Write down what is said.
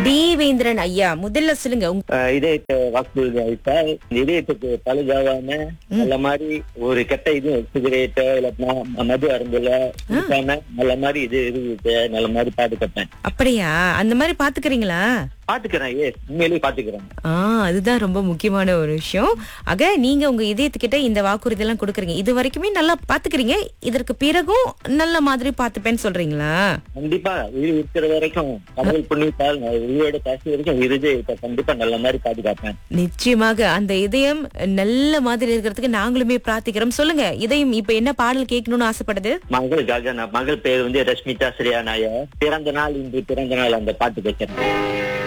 தேவேந்திரன் ஐயா முதல்ல சொல்லுங்க உங்க- ஆஹ் இதயத்தை வாக்குறுதி அளித்தார் இதயத்துக்கு பழுதாவாம நல்ல மாதிரி ஒரு கெட்ட இதுவும் சிகரெட்டோ இல்ல மது அருந்துல இருக்காம நல்ல மாதிரி இது இருக்கு நல்ல மாதிரி பாதுகாப்பேன் அப்படியா அந்த மாதிரி பாத்துக்கிறீங்களா பாத்துக்கிறேன் ஏ உண்மையிலேயே பாத்துக்கிறேன் ஆ அதுதான் ரொம்ப முக்கியமான ஒரு விஷயம் ஆக நீங்க உங்க இதயத்துக்கிட்ட இந்த வாக்குறுதி எல்லாம் கொடுக்குறீங்க இது வரைக்குமே நல்லா பாத்துக்கிறீங்க இதற்கு பிறகும் நல்ல மாதிரி பாத்துப்பேன்னு சொல்றீங்களா கண்டிப்பா உயிர் இருக்கிற வரைக்கும் கடவுள் புண்ணியத்தால் நான் உயிரோட காசு வரைக்கும் இருதயத்தை கண்டிப்பா நல்ல மாதிரி பாதுகாப்பேன் நிச்சயமாக அந்த இதயம் நல்ல மாதிரி இருக்கிறதுக்கு நாங்களுமே பிரார்த்திக்கிறோம் சொல்லுங்க இதயம் இப்ப என்ன பாடல் கேட்கணும்னு ஆசைப்படுது மகள் ககனா மகள் பேர் வந்து ரஷ்மிதா ஸ்ரீயா நாயர் பிறந்த நாள் இன்று பிறந்த நாள் அந்த பாட்டு கேட்கிறேன்